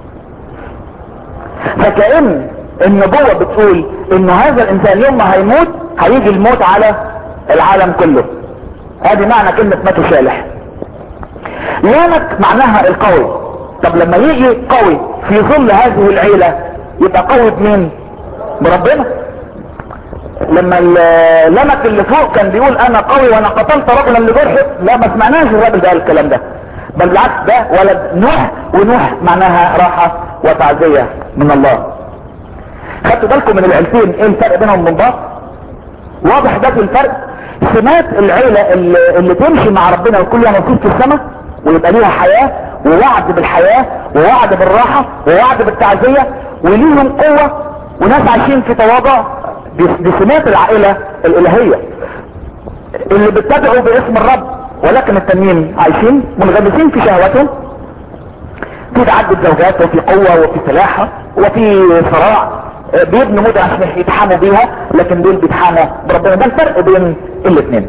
فكأن النبوة بتقول ان هذا الانسان يوم ما هيموت هيجي الموت على العالم كله ادي معنى كلمة متشالح لامك معناها القوي طب لما يجي قوي في ظل هذه العيلة يبقى قوي بمين بربنا لما اللمك اللي فوق كان بيقول انا قوي وانا قتلت رجلا لجرحه لا ما سمعناش الراجل ده قال الكلام ده بل بالعكس ده ولد نوح ونوح معناها راحة وتعزية من الله خدتوا بالكم من العيلتين ايه الفرق بينهم من بعض واضح ده في الفرق سمات العيلة اللي, اللي تمشي مع ربنا وكل يوم نصيب في السماء ويبقى ليها حياة ووعد بالحياة ووعد بالراحة ووعد بالتعزية وليهم قوة وناس عايشين في تواضع دي سمات العائلة الالهية اللي بيتبعوا باسم الرب ولكن التانيين عايشين منغمسين في شهواتهم في تعدد زوجات وفي قوة وفي سلاحة وفي صراع بيبنوا مدن عشان يتحاموا بيها لكن دول بيتحاموا بربنا ده الفرق بين الاثنين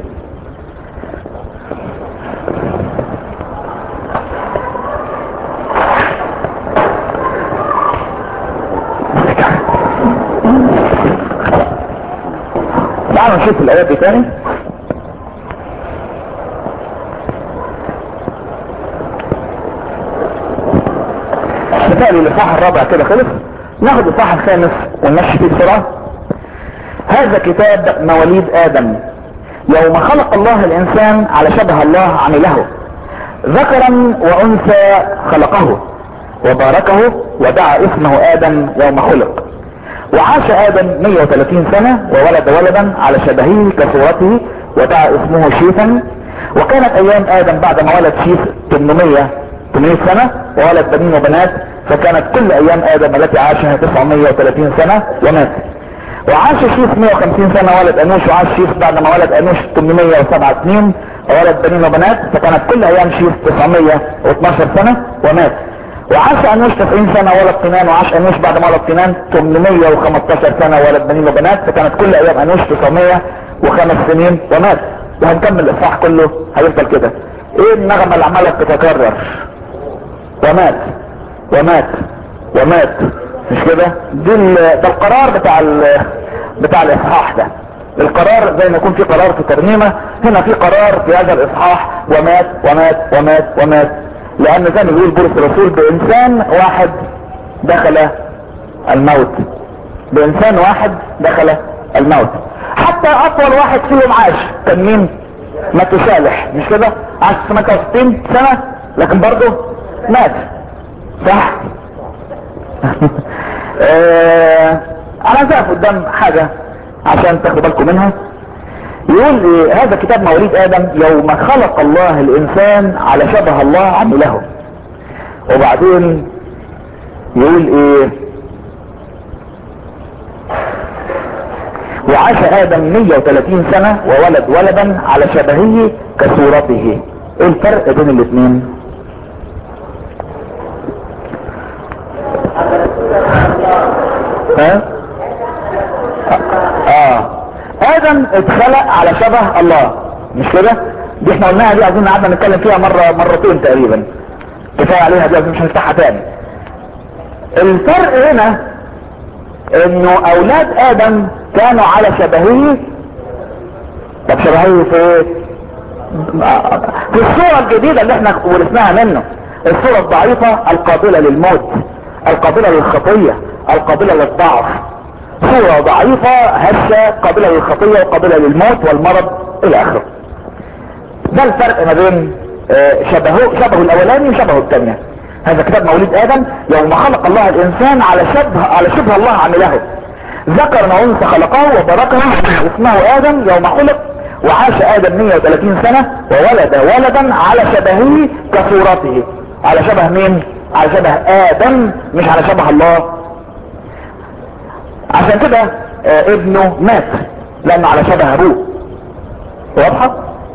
تعالوا نشوف الايات دي تاني متهيألي الاصحاح الرابع كده خلص ناخد الاصحاح الخامس ونمشي فيه بسرعة هذا كتاب مواليد ادم يوم خلق الله الانسان على شبه الله عمله ذكرا وانثى خلقه وباركه ودعا اسمه ادم يوم خلق وعاش ادم 130 سنة وولد ولدا على شبهه كصورته ودعا اسمه شيثا وكانت ايام ادم بعد ما ولد شيث 800 800 سنة وولد بنين وبنات فكانت كل ايام ادم التي عاشها 930 سنة ومات وعاش شيث 150 سنة ولد انوش وعاش شيث بعد ما ولد انوش 807 سنين وولد بنين وبنات فكانت كل ايام شيث 912 سنة ومات وعاش انوش 90 سنة ولد قنان وعاش انوش بعد ما ولد قنان 815 سنة ولد بنين وبنات فكانت كل ايام انوش 905 سنين ومات وهنكمل الاصحاح كله هيفضل كده ايه النغمة اللي عمالة بتتكرر ومات ومات ومات مش كده دي ال- ده القرار بتاع ال بتاع الاصحاح ده القرار زي ما يكون في قرار في ترنيمة هنا في قرار في هذا الاصحاح ومات ومات ومات ومات لان زي ما بيقول بولس الرسول بانسان واحد دخل الموت بانسان واحد دخل الموت حتى اطول واحد فيهم عاش كان مين متسالح مش كده عاش 68 سنة لكن برضه مات صح آه، انا هقف قدام حاجة عشان تاخدوا بالكم منها يقول إيه، هذا كتاب مواليد ادم يوم خلق الله الانسان على شبه الله عمله وبعدين يقول ايه وعاش ادم 130 سنة وولد ولدا على شبهه كصورته ايه الفرق بين الاثنين ها اه ادم اتخلق على شبه الله مش كده دي احنا قلناها دي عايزين قعدنا نتكلم فيها مرة مرتين تقريبا كفاية عليها دي عايزين مش هنفتحها تاني الفرق هنا انه اولاد ادم كانوا على شبهه طب شبهه في ايه في الصورة الجديدة اللي احنا ورثناها منه الصورة الضعيفة القابلة للموت القابلة للخطية القابلة للضعف صورة ضعيفة هشة قابلة للخطية وقابلة للموت والمرض الى اخره ده الفرق ما بين آه، شبهه شبهه الاولاني وشبهه الثانية هذا كتاب موليد ادم يوم خلق الله الانسان على شبه على شبه الله عمله ذكر وانثى خلقه وباركه اسمه ادم يوم خلق وعاش ادم 130 سنة وولد ولدا على شبهه كصورته على شبه مين على شبه ادم مش على شبه الله عشان كده آه، ابنه مات لانه على شبه ابوه واضحة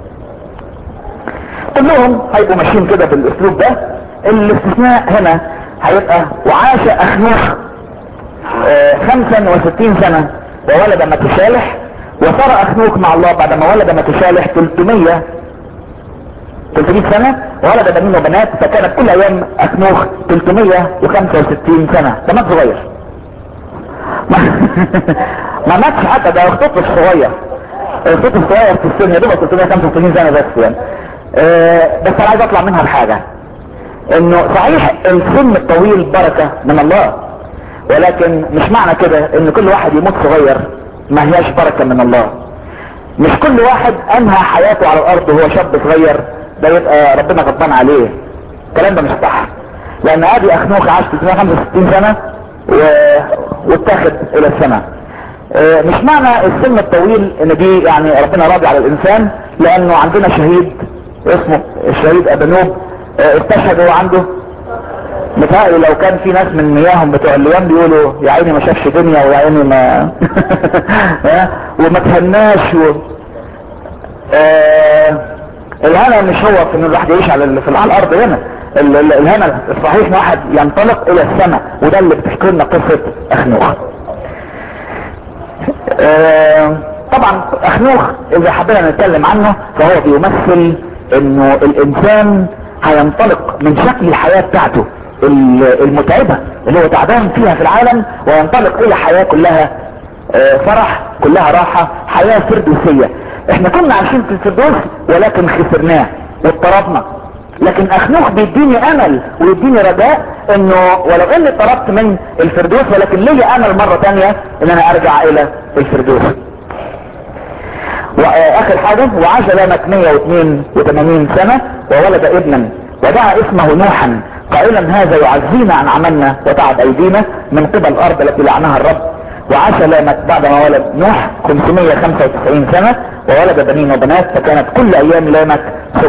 كلهم هيبقوا ماشيين كده بالاسلوب ده الاستثناء هنا هيبقى وعاش اخنوخ آه، 65 سنة وولد متشالح وصار اخنوخ مع الله بعد ما ولد متشالح 300 300 سنة وولد بنين وبنات فكانت كل ايام اخنوخ 365 سنة ده مات صغير ما ما ماتش حتى ده الطفل الصغير الطفل الصغير في السن يا دوب 365 سنة بس يعني آه، بس انا عايز اطلع منها بحاجة انه صحيح السن الطويل بركة من الله ولكن مش معنى كده ان كل واحد يموت صغير ما هياش بركة من الله مش كل واحد انهى حياته على الارض وهو شاب صغير ده يبقى ربنا غضبان عليه الكلام ده مش صح لان ابي اخنوخ عاش 365 سنة و... واتاخد الى السماء آه، مش معنى السن الطويل ان دي يعني ربنا راضي على الانسان لانه عندنا شهيد اسمه الشهيد ابنوب آه، استشهد هو عنده متهيألي لو كان في ناس من مياهم بتوع الليام بيقولوا يا عيني ما شافش دنيا ويا عيني ما ها؟ وما تهناش و... آه... الهنا مش هو في ان الواحد يعيش على ال- في على الارض هنا ال- ال- الهنا الصحيح ان واحد ينطلق الى السماء وده اللي بتحكي لنا قصه اخنوخ آه... طبعا اخنوخ اذا حبينا نتكلم عنه فهو بيمثل انه الانسان هينطلق من شكل الحياة بتاعته ال- المتعبة اللي هو تعبان فيها في العالم وينطلق الى حياة كلها آه، فرح كلها راحة حياة فردوسية احنا كنا عايشين في الفردوس ولكن خسرناه واضطربنا لكن اخنوخ بيديني امل ويديني رجاء انه ولو اني طردت من الفردوس ولكن لي امل مرة تانية ان انا ارجع الى الفردوس واخر حاجة وعاش لامك 182 سنة وولد ابنا ودعا اسمه نوحا قائلا هذا يعزينا عن عملنا وتعب ايدينا من قبل الارض التي لعنها الرب وعاش لامك بعد ما ولد نوح 595 سنة وولد بنين وبنات فكانت كل ايام لامك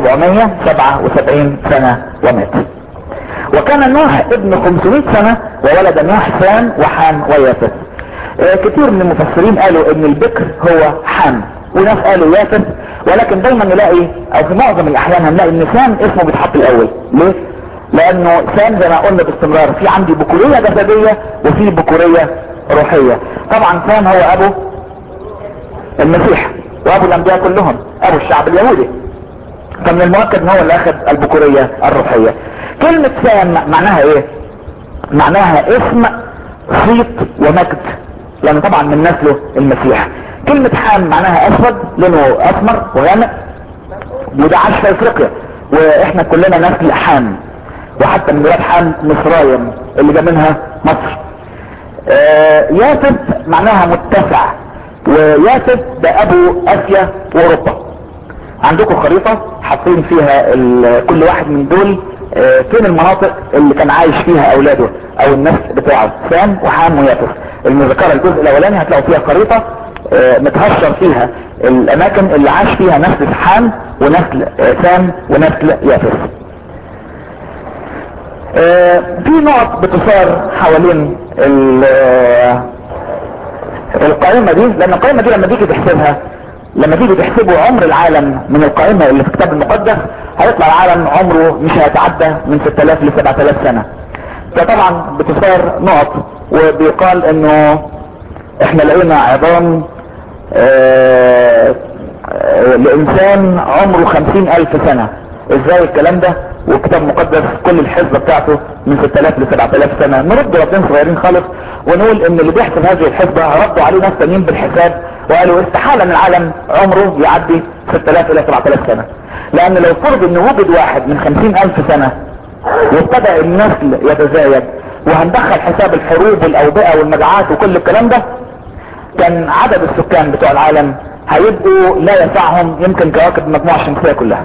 777 سنة ومات وكان نوح ابن 500 سنة وولد نوح سام وحام ويافث آه كتير من المفسرين قالوا ان البكر هو حام وناس قالوا يافث ولكن دايما نلاقي او في معظم الاحيان هنلاقي ان سام اسمه بيتحط الاول ليه لانه سام زي ما قلنا باستمرار في عندي بكورية جسدية وفي بكورية روحية طبعا سام هو ابو المسيح وابو الانبياء كلهم ابو الشعب اليهودي فمن المؤكد ان هو اللي اخذ البكورية الروحية كلمة سام معناها ايه معناها اسم صيت ومجد لان طبعا من نسله المسيح كلمة حام معناها اسود لونه اسمر وغامق وده عاش في افريقيا واحنا كلنا نسل حام وحتى من ولاد حام مصرايم اللي جا منها مصر آه ياسف معناها متسع وياسف ده ابو اسيا واوروبا عندكم خريطة حاطين فيها كل واحد من دول آه فين المناطق اللي كان عايش فيها اولاده او النسل بتاعه سام وحام وياسف المذكرة الجزء الاولاني هتلاقوا فيها خريطة آه متهشر فيها الاماكن اللي عاش فيها نسل حام ونسل سام ونسل ياسف في نقط بتصار حوالين القائمة دي لان القائمة دي لما تيجي تحسبها لما تيجي تحسبوا عمر العالم من القائمة اللي في الكتاب المقدس هيطلع العالم عمره مش هيتعدى من 6000 ل 7000 سنة فطبعا بتصار نقط وبيقال انه احنا لقينا عظام اه اه لانسان عمره خمسين الف سنة ازاي الكلام ده وكتاب مقدس كل الحزبة بتاعته من 6000 ل 7000 سنة نرد ربنا صغيرين خالص ونقول ان اللي بيحسب هذه الحزبة ردوا عليه ناس تانيين بالحساب وقالوا استحالة ان العالم عمره يعدي 6000 الى 7000 سنة لان لو فرض ان وجد واحد من 50000 سنة وابتدى النسل يتزايد وهندخل حساب الحروب والاوبئة والمجاعات وكل الكلام ده كان عدد السكان بتوع العالم هيبقوا لا يسعهم يمكن كواكب المجموعة الشمسية كلها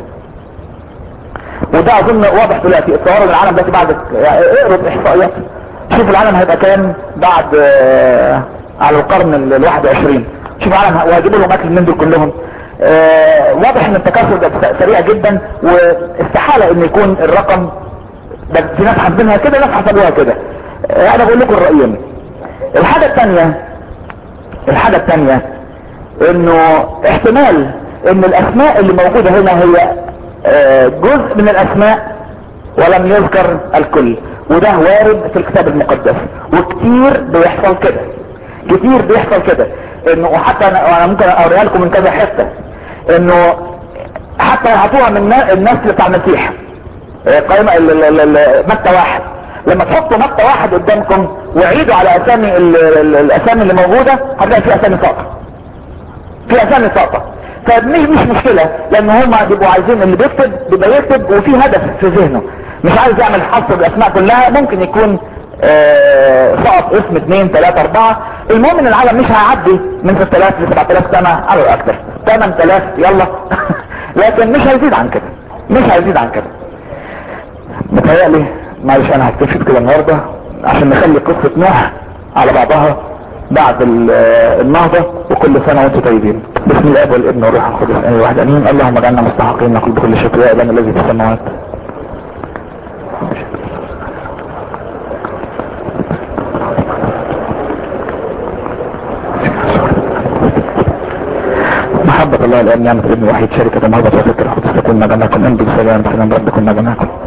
وده اظن واضح دلوقتي التصور العالم دلوقتي بعد اقروا الاحصائيات شوف العالم هيبقى كام بعد آه على القرن ال 21 شوف العالم وهيجيبوا لهم اكل من دول كلهم آه واضح ان التكاثر ده سريع جدا واستحالة ان يكون الرقم ده في ناس حاسبينها كده ناس حسبوها كده آه انا بقول لكم الرأيين الحاجة الثانية الحاجة الثانية انه احتمال ان الاسماء اللي موجودة هنا هي جزء من الاسماء ولم يذكر الكل وده وارد في الكتاب المقدس وكتير بيحصل كده كتير بيحصل كده انه وحتى انا ممكن اوريها لكم من كذا حته انه حتى هاتوها من النسل بتاع المسيح قائمه متى واحد لما تحطوا متى واحد قدامكم وعيدوا على اسامي الاسامي اللي موجوده هتلاقي في اسامي ساقطه في اسامي ساقطه فمش مش مشكلة لان هما بيبقوا عايزين اللي بيكتب بيبقى يكتب وفي هدف في ذهنه مش عايز يعمل حصر الاسماء كلها ممكن يكون سقط اسم اثنين ثلاثة اربعة المهم ان العالم مش هيعدي من 6000 ل 7000 سنة على الاكثر 8000 يلا لكن مش هيزيد عن كده مش هيزيد عن كده متهيألي معلش انا هكتفي بكده النهاردة عشان نخلي قصة نوح على بعضها بعد النهضة وكل سنة وانتم طيبين بسم الله والابن والروح القدس امين واحد امين اللهم اجعلنا مستحقين نقول بكل شكر يا ابانا الذي في السماوات محبة الله الآن نعمة الابن الوحيد شركة محبة وفكر القدس تكون مجمعكم انبي بسلام سلام ربكم مجمعكم